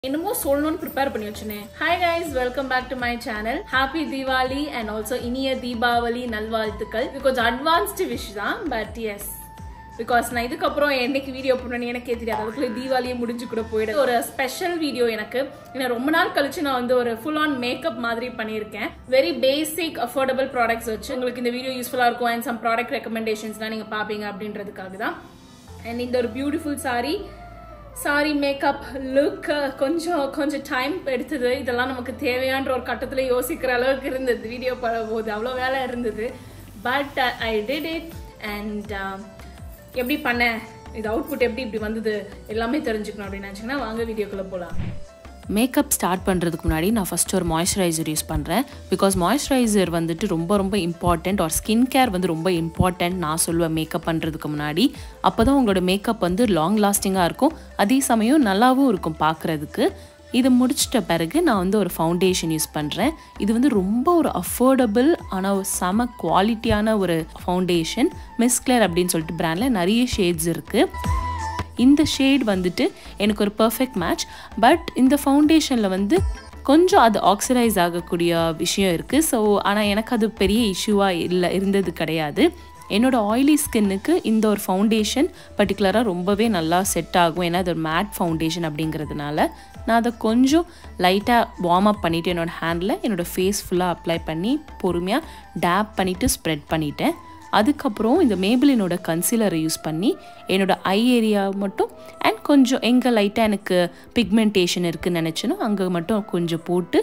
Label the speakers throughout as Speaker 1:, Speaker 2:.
Speaker 1: என்னமோ சொல்லணும்னு ப்ரிப்பேர் பண்ணி வச்சுனேன் hi guys welcome back to my channel happy Deepavali and also இனிய தீபாவளி நல்வாழ்த்துக்கள் இது கொஞ்சம் அட்வான்ஸ்டு விஷ் தான் பட் எஸ் பிகாஸ் நான் இதுக்கப்புறம் என்னைக்கு வீடியோ பண்ணணும்னு எனக்கே தெரியாது அதுக்குள்ள தீபாவளியே முடிஞ்சு கூட போயிடும் ஒரு ஸ்பெஷல் வீடியோ எனக்கு ஏன்னா ரொம்ப நாள் கழிச்சு நான் வந்து ஒரு ஃபுல் ஆன் மேக்கப் மாதிரி பண்ணியிருக்கேன் வெரி பேசிக் அஃபோர்டபுள் ப்ராடக்ட்ஸ் வச்சு உங்களுக்கு இந்த வீடியோ யூஸ்ஃபுல்லாக இருக்கும் அண்ட் சம் ப்ராடக்ட் ரெக்கமெண்டேஷன்ஸ்லாம் நீங்கள் பார்ப்பீங்க அப்படின்றதுக்காக தான் அண்ட் இந்த ஒரு beautiful sari sari makeup look கொஞ்சம் கொஞ்சம் டைம் எடுத்தது இதெல்லாம் நமக்கு தேவையான்ற ஒரு கட்டத்தில் யோசிக்கிற அளவுக்கு இருந்தது வீடியோ போது அவ்வளோ வேலை இருந்தது but I did it and எப்படி பண்ணேன் இது அவுட்புட் எப்படி இப்படி வந்தது எல்லாமே தெரிஞ்சுக்கணும் அப்படின்னு நினச்சிங்கன்னா வாங்க வீடியோக்குள்ளே போகலாம்
Speaker 2: மேக்கப் ஸ்டார்ட் பண்ணுறதுக்கு முன்னாடி நான் ஃபஸ்ட்டு ஒரு மாய்ஸ்சரைசர் யூஸ் பண்ணுறேன் பிகாஸ் மாய்ஸ்சரைசர் வந்துட்டு ரொம்ப ரொம்ப இம்பார்ட்டண்ட் ஒரு ஸ்கின் கேர் வந்து ரொம்ப இம்பார்ட்டண்ட் நான் சொல்லுவேன் மேக்கப் பண்ணுறதுக்கு முன்னாடி அப்போ தான் உங்களோட மேக்கப் வந்து லாங் லாஸ்டிங்காக இருக்கும் அதே சமயம் நல்லாவும் இருக்கும் பார்க்குறதுக்கு இது முடிச்சிட்ட பிறகு நான் வந்து ஒரு ஃபவுண்டேஷன் யூஸ் பண்ணுறேன் இது வந்து ரொம்ப ஒரு அஃபோர்டபுள் ஆனால் ஒரு செம குவாலிட்டியான ஒரு ஃபவுண்டேஷன் மிஸ் கிளேர் அப்படின்னு சொல்லிட்டு பிராண்டில் நிறைய ஷேட்ஸ் இருக்குது இந்த ஷேட் வந்துட்டு எனக்கு ஒரு பர்ஃபெக்ட் மேட்ச் பட் இந்த ஃபவுண்டேஷனில் வந்து கொஞ்சம் அது ஆக்சிடைஸ் ஆகக்கூடிய விஷயம் இருக்குது ஸோ ஆனால் எனக்கு அது பெரிய இஷ்யூவாக இல்லை இருந்தது கிடையாது என்னோடய ஆயிலி ஸ்கின்னுக்கு இந்த ஒரு ஃபவுண்டேஷன் பர்டிகுலராக ரொம்பவே நல்லா செட் ஆகும் ஏன்னா அது ஒரு மேட் ஃபவுண்டேஷன் அப்படிங்கிறதுனால நான் அதை கொஞ்சம் லைட்டாக வார்ம் அப் பண்ணிவிட்டு என்னோடய ஹேண்டில் என்னோடய ஃபேஸ் ஃபுல்லாக அப்ளை பண்ணி பொறுமையாக டேப் பண்ணிவிட்டு ஸ்ப்ரெட் பண்ணிட்டேன் அதுக்கப்புறம் இந்த மேபிளினோட கன்சீலரை யூஸ் பண்ணி என்னோட ஐ ஏரியா மட்டும் அண்ட் கொஞ்சம் எங்கே லைட்டாக எனக்கு பிக்மெண்டேஷன் இருக்குதுன்னு நினச்சேனோ அங்கே மட்டும் கொஞ்சம் போட்டு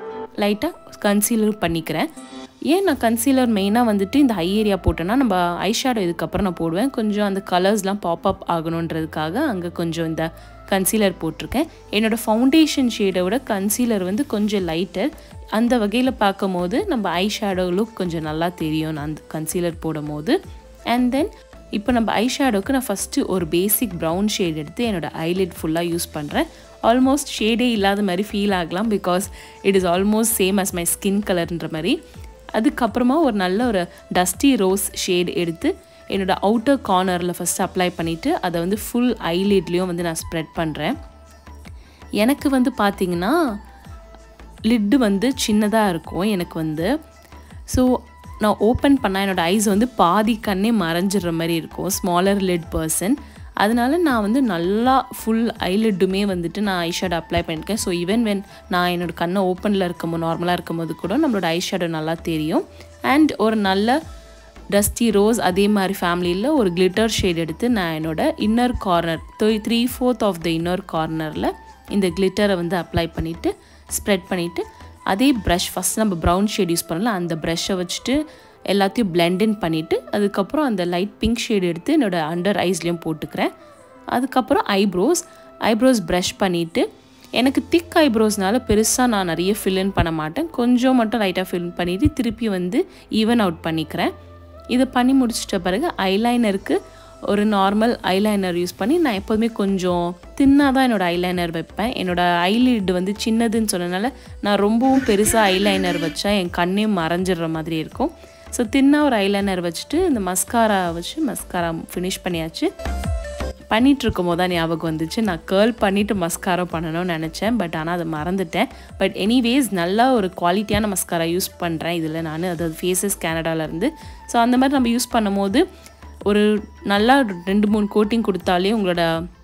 Speaker 2: லைட்டாக கன்சீலர் பண்ணிக்கிறேன் ஏன் நான் கன்சீலர் மெயினாக வந்துட்டு இந்த ஐ ஏரியா போட்டேன்னா நம்ம ஐ ஷேடோ இதுக்கப்புறம் நான் போடுவேன் கொஞ்சம் அந்த கலர்ஸ்லாம் பாப் அப் ஆகணுன்றதுக்காக அங்கே கொஞ்சம் இந்த கன்சீலர் போட்டிருக்கேன் என்னோடய ஃபவுண்டேஷன் ஷேடை விட கன்சீலர் வந்து கொஞ்சம் லைட்டர் அந்த வகையில் பார்க்கும் போது நம்ம ஐ ஷேடோ லுக் கொஞ்சம் நல்லா தெரியும் நான் அந்த கன்சீலர் போடும் போது அண்ட் தென் இப்போ நம்ம ஐ ஷேடோக்கு நான் ஃபஸ்ட்டு ஒரு பேசிக் ப்ரௌன் ஷேட் எடுத்து என்னோடய ஐலிட் ஃபுல்லாக யூஸ் பண்ணுறேன் ஆல்மோஸ்ட் ஷேடே இல்லாத மாதிரி ஃபீல் ஆகலாம் because it is almost same as my skin கலர்ன்ற மாதிரி அதுக்கப்புறமா ஒரு நல்ல ஒரு டஸ்டி ரோஸ் ஷேட் எடுத்து என்னோடய அவுட்டர் கார்னரில் ஃபஸ்ட்டு அப்ளை பண்ணிவிட்டு அதை வந்து ஃபுல் ஐலிட்லேயும் வந்து நான் ஸ்ப்ரெட் பண்ணுறேன் எனக்கு வந்து பார்த்திங்கன்னா லிட்டு வந்து சின்னதாக இருக்கும் எனக்கு வந்து ஸோ நான் ஓப்பன் பண்ணால் என்னோடய ஐஸ் வந்து பாதி கண்ணே மறைஞ்சிடுற மாதிரி இருக்கும் ஸ்மாலர் லிட் பர்சன் அதனால நான் வந்து நல்லா ஃபுல் ஐலிட்டுமே வந்துட்டு நான் ஐஷேடோ அப்ளை பண்ணியிருக்கேன் ஸோ ஈவன் வென் நான் என்னோடய கண்ணை ஓப்பனில் இருக்கும்போது நார்மலாக இருக்கும்போது கூட நம்மளோட ஐஷேடோ நல்லா தெரியும் அண்ட் ஒரு நல்ல டஸ்டி ரோஸ் அதே மாதிரி ஃபேமிலியில் ஒரு கிளிட்டர் ஷேட் எடுத்து நான் என்னோடய inner corner three fourth of the inner கார்னரில் இந்த கிளிட்டரை வந்து அப்ளை பண்ணிவிட்டு ஸ்ப்ரெட் பண்ணிவிட்டு அதே ப்ரஷ் ஃபஸ்ட் நம்ம ப்ரௌன் ஷேட் யூஸ் பண்ணல அந்த ப்ரஷ்ஷை வச்சுட்டு எல்லாத்தையும் பிளெண்டின் பண்ணிவிட்டு அதுக்கப்புறம் அந்த லைட் பிங்க் ஷேட் எடுத்து என்னோடய அண்டர் ஐஸ்லேயும் போட்டுக்கிறேன் அதுக்கப்புறம் ஐப்ரோஸ் ஐப்ரோஸ் ப்ரஷ் பண்ணிவிட்டு எனக்கு திக் ஐப்ரோஸ்னால பெருசாக நான் நிறைய ஃபில்லின் பண்ண மாட்டேன் கொஞ்சம் மட்டும் லைட்டாக ஃபில் பண்ணிவிட்டு திருப்பி வந்து ஈவன் அவுட் பண்ணிக்கிறேன் இதை பண்ணி முடிச்சிட்ட பிறகு ஐலைனருக்கு ஒரு நார்மல் ஐலைனர் யூஸ் பண்ணி நான் எப்போதுமே கொஞ்சம் தின்னாக தான் என்னோடய ஐலைனர் வைப்பேன் என்னோடய ஐலிட் வந்து சின்னதுன்னு சொன்னனால நான் ரொம்பவும் பெருசாக ஐலைனர் வச்சா என் கண்ணே மறைஞ்சிடுற மாதிரி இருக்கும் ஸோ தின்னாக ஒரு ஐலைனர் வச்சுட்டு இந்த மஸ்காரா வச்சு மஸ்காரா ஃபினிஷ் பண்ணியாச்சு பண்ணிகிட்டு இருக்கும் போது தான் ஞாபகம் வந்துச்சு நான் கேர்ள் பண்ணிவிட்டு மஸ்காரா பண்ணணும்னு நினச்சேன் பட் ஆனால் அதை மறந்துட்டேன் பட் எனிவேஸ் நல்லா ஒரு குவாலிட்டியான மஸ்காரா யூஸ் பண்ணுறேன் இதில் நான் அதாவது ஃபேஸஸ் கேனடாவிலேருந்து ஸோ அந்த மாதிரி நம்ம யூஸ் பண்ணும்போது ஒரு நல்லா ரெண்டு மூணு கோட்டிங் கொடுத்தாலே உங்களோட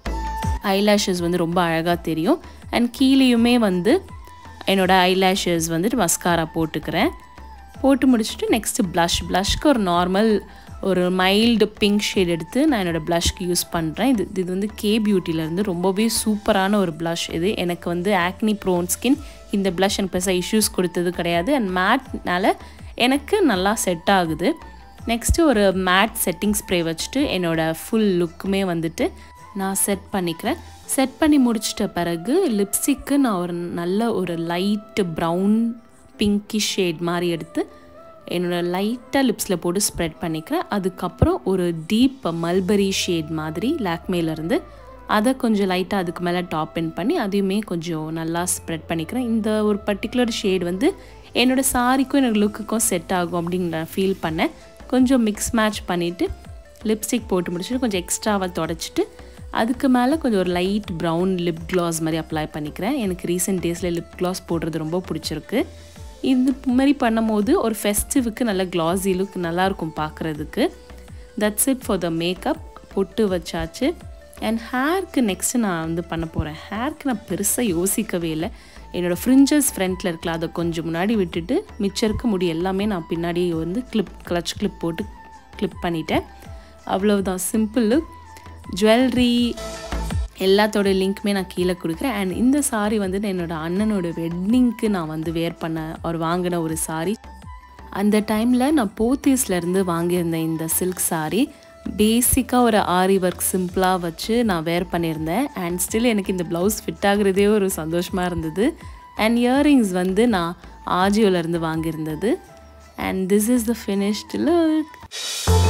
Speaker 2: ஐலாஷஸ் வந்து ரொம்ப அழகாக தெரியும் அண்ட் கீழேயுமே வந்து என்னோடய ஐலாஷஸ் வந்துட்டு மஸ்காரா போட்டுக்கிறேன் போட்டு முடிச்சுட்டு நெக்ஸ்ட்டு ப்ளஷ் ப்ளஷ்க்கு ஒரு நார்மல் ஒரு மைல்டு பிங்க் ஷேட் எடுத்து நான் என்னோடய ப்ளஷ்க்கு யூஸ் பண்ணுறேன் இது இது வந்து கே பியூட்டிலேருந்து ரொம்பவே சூப்பரான ஒரு ப்ளஷ் இது எனக்கு வந்து ஆக்னி ப்ரோன் ஸ்கின் இந்த ப்ளஷ் எனக்கு பெருசாக இஷ்யூஸ் கொடுத்தது கிடையாது அண்ட் மேட்னால எனக்கு நல்லா செட் ஆகுது நெக்ஸ்ட்டு ஒரு மேட் செட்டிங் ஸ்ப்ரே வச்சுட்டு என்னோடய ஃபுல் லுக்குமே வந்துட்டு நான் செட் பண்ணிக்கிறேன் செட் பண்ணி முடிச்சிட்ட பிறகு லிப்ஸ்டிக்கு நான் ஒரு நல்ல ஒரு லைட்டு ப்ரௌன் பிங்கிஷ் ஷேட் மாதிரி எடுத்து என்னோடய லைட்டாக லிப்ஸில் போட்டு ஸ்ப்ரெட் பண்ணிக்கிறேன் அதுக்கப்புறம் ஒரு டீப் மல்பரி ஷேட் மாதிரி லாக்மேலேருந்து அதை கொஞ்சம் லைட்டாக அதுக்கு மேலே டாப் இன் பண்ணி அதையுமே கொஞ்சம் நல்லா ஸ்ப்ரெட் பண்ணிக்கிறேன் இந்த ஒரு பர்டிகுலர் ஷேட் வந்து என்னோடய சாரிக்கும் என்னோடய லுக்குக்கும் செட் ஆகும் அப்படின்னு நான் ஃபீல் பண்ணேன் கொஞ்சம் மிக்ஸ் மேட்ச் பண்ணிவிட்டு லிப்ஸ்டிக் போட்டு முடிச்சுட்டு கொஞ்சம் எக்ஸ்ட்ராவாக தொடச்சிட்டு அதுக்கு மேலே கொஞ்சம் ஒரு லைட் ப்ரௌன் லிப் கிளாஸ் மாதிரி அப்ளை பண்ணிக்கிறேன் எனக்கு ரீசெண்ட் டேஸில் லிப் கிளாஸ் போடுறது ரொம்ப பிடிச்சிருக்கு இது மாதிரி பண்ணும்போது ஒரு ஃபெஸ்டிவுக்கு நல்ல கிளாஸி லுக் நல்லாயிருக்கும் பார்க்குறதுக்கு that's it for the makeup பொட்டு வச்சாச்சு அண்ட் ஹேர்க்கு நெக்ஸ்ட்டு நான் வந்து பண்ண போகிறேன் ஹேர்க்கு நான் பெருசாக யோசிக்கவே இல்லை என்னோடய ஃப்ரிஞ்சஸ் ஃப்ரண்ட்டில் இருக்கல அதை கொஞ்சம் முன்னாடி விட்டுட்டு மிச்சம் இருக்க முடி எல்லாமே நான் பின்னாடி வந்து கிளிப் கிளச் கிளிப் போட்டு கிளிப் பண்ணிட்டேன் அவ்வளவுதான் சிம்பிள் ஜுவல்லரி எல்லாத்தோட லிங்க்குமே நான் கீழே கொடுக்குறேன் அண்ட் இந்த சாரீ வந்து என்னோட அண்ணனோட வெட்டிங்க்கு நான் வந்து வேர் பண்ண ஒரு வாங்கின ஒரு சாரீ அந்த டைமில் நான் போத்தீஸ்லேருந்து வாங்கியிருந்தேன் இந்த சில்க் சாரீ பேசிக்காக ஒரு ஆரி ஒர்க் சிம்பிளாக வச்சு நான் வேர் பண்ணியிருந்தேன் அண்ட் ஸ்டில் எனக்கு இந்த ப்ளவுஸ் ஃபிட் ஆகுறதே ஒரு சந்தோஷமாக இருந்தது அண்ட் இயரிங்ஸ் வந்து நான் ஆஜியோலேருந்து வாங்கியிருந்தது and this is the finished look